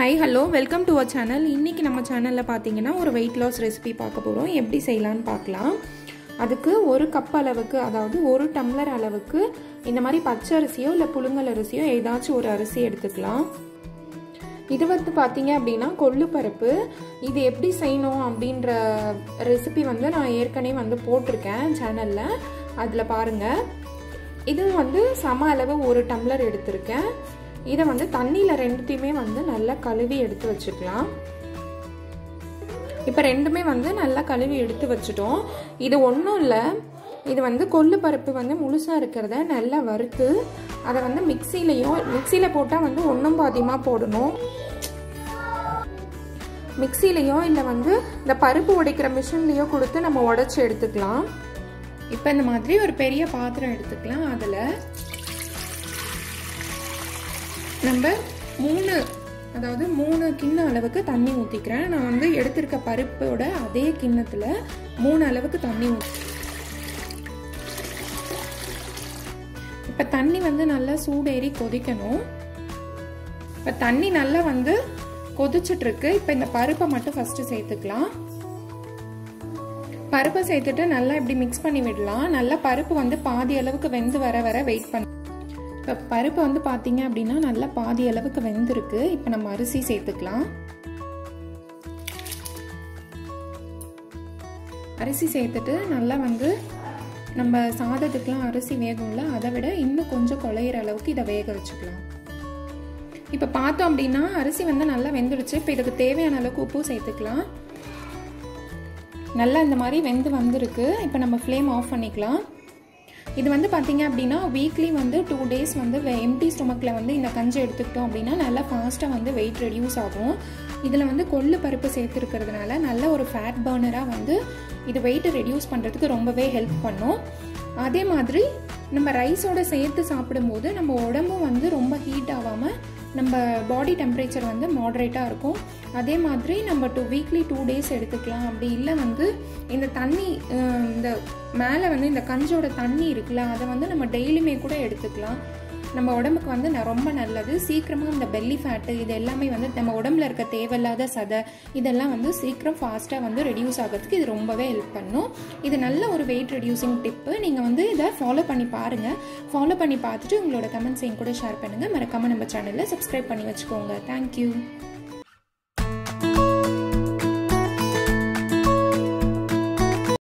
high hello welcome to our channel இன்றைக்கி நம்ம சேனலில் பார்த்தீங்கன்னா ஒரு வெயிட் லாஸ் ரெசிபி பார்க்க போகிறோம் எப்படி செய்யலான்னு பார்க்கலாம் அதுக்கு ஒரு கப் அளவுக்கு அதாவது ஒரு டம்ளர் அளவுக்கு இந்த மாதிரி பச்சை அரிசியோ இல்லை புழுங்கல் அரிசியோ ஏதாச்சும் ஒரு அரிசி எடுத்துக்கலாம் இது வந்து பார்த்தீங்க அப்படின்னா கொள்ளு பருப்பு இது எப்படி செய்யணும் அப்படின்ற ரெசிபி வந்து நான் ஏற்கனவே வந்து போட்டிருக்கேன் சேனலில் அதில் பாருங்கள் இதுவும் வந்து சம அளவு ஒரு டம்ளர் எடுத்திருக்கேன் இதை வந்து தண்ணியில் ரெண்டுத்தையுமே வந்து நல்லா கழுவி எடுத்து வச்சுக்கலாம் இப்போ ரெண்டுமே வந்து நல்லா கழுவி எடுத்து வச்சுட்டோம் இது ஒன்றும் இல்லை இது வந்து கொள்ளு பருப்பு வந்து முழுசாக இருக்கிறத நல்லா வறுத்து அதை வந்து மிக்சிலையும் மிக்சியில் போட்டால் வந்து ஒன்றும் பாதியமாக போடணும் மிக்சிலையோ இல்லை வந்து இந்த பருப்பு உடைக்கிற மிஷின்லேயோ கொடுத்து நம்ம உடச்சி எடுத்துக்கலாம் இப்போ இந்த மாதிரி ஒரு பெரிய பாத்திரம் எடுத்துக்கலாம் அதில் நம்ம மூணு அதாவது மூணு கிண்ண அளவுக்கு தண்ணி ஊற்றிக்கிறேன் நான் வந்து எடுத்திருக்க பருப்போட அதே கிண்ணத்தில் மூணு அளவுக்கு தண்ணி ஊற்றி இப்போ தண்ணி வந்து நல்லா சூடேறி கொதிக்கணும் இப்போ தண்ணி நல்லா வந்து கொதிச்சிட்ருக்கு இப்போ இந்த பருப்பை மட்டும் ஃபஸ்ட்டு சேர்த்துக்கலாம் பருப்பை சேர்த்துட்டு நல்லா இப்படி மிக்ஸ் பண்ணி விடலாம் நல்லா பருப்பு வந்து பாதி அளவுக்கு வெந்து வர வர வெயிட் பண்ண இப்போ பருப்பு வந்து பார்த்தீங்க அப்படின்னா நல்லா பாதி அளவுக்கு வெந்திருக்கு இப்போ நம்ம அரிசி சேர்த்துக்கலாம் அரிசி சேர்த்துட்டு நல்லா வந்து நம்ம சாதத்துக்கெலாம் அரிசி வேகும்ல அதை விட இன்னும் கொஞ்சம் குழையிற அளவுக்கு இதை வேக வச்சுக்கலாம் இப்போ பார்த்தோம் அப்படின்னா அரிசி வந்து நல்லா வெந்துடுச்சு இப்போ இதுக்கு தேவையான அளவுக்கு உப்பு சேர்த்துக்கலாம் நல்லா இந்த மாதிரி வெந்து வந்திருக்கு இப்போ நம்ம ஃப்ளேம் ஆஃப் பண்ணிக்கலாம் இது வந்து பார்த்தீங்க அப்படின்னா வீக்லி வந்து டூ டேஸ் வந்து எம்டி ஸ்டொமக்கில் வந்து இந்த கஞ்சி எடுத்துக்கிட்டோம் அப்படின்னா நல்லா ஃபாஸ்ட்டாக வந்து வெயிட் ரெடியூஸ் ஆகும் இதில் வந்து கொள்ளு பருப்பு சேர்த்துருக்கிறதுனால நல்ல ஒரு ஃபேட் பர்னராக வந்து இது வெயிட்டை ரெடியூஸ் பண்ணுறதுக்கு ரொம்பவே ஹெல்ப் பண்ணும் அதே மாதிரி நம்ம ரைஸோட சேர்த்து சாப்பிடும்போது நம்ம உடம்பும் வந்து ரொம்ப ஹீட் ஆகாமல் நம்ம பாடி டெம்பரேச்சர் வந்து மாடரேட்டாக இருக்கும் அதே மாதிரி நம்ம டூ வீக்லி டூ டேஸ் எடுத்துக்கலாம் அப்படி இல்லை வந்து இந்த தண்ணி இந்த மேலே வந்து இந்த கஞ்சோட தண்ணி இருக்குல்ல அதை வந்து நம்ம டெய்லியுமே கூட எடுத்துக்கலாம் நம்ம உடம்புக்கு வந்து ரொம்ப நல்லது சீக்கிரமாக இந்த பெல்லி ஃபேட்டு இது எல்லாமே வந்து நம்ம உடம்புல இருக்க தேவையில்லாத சதை இதெல்லாம் வந்து சீக்கிரம் ஃபாஸ்ட்டாக வந்து ரெடியூஸ் ஆகிறதுக்கு இது ரொம்பவே ஹெல்ப் பண்ணும் இது நல்ல ஒரு வெயிட் ரெடியூசிங் டிப்பு நீங்கள் வந்து இதை ஃபாலோ பண்ணி பாருங்கள் ஃபாலோ பண்ணி பார்த்துட்டு உங்களோட கமெண்ட்ஸையும் கூட ஷேர் பண்ணுங்கள் மறக்காமல் நம்ம சேனலில் சப்ஸ்கிரைப் பண்ணி வச்சுக்கோங்க தேங்க்யூ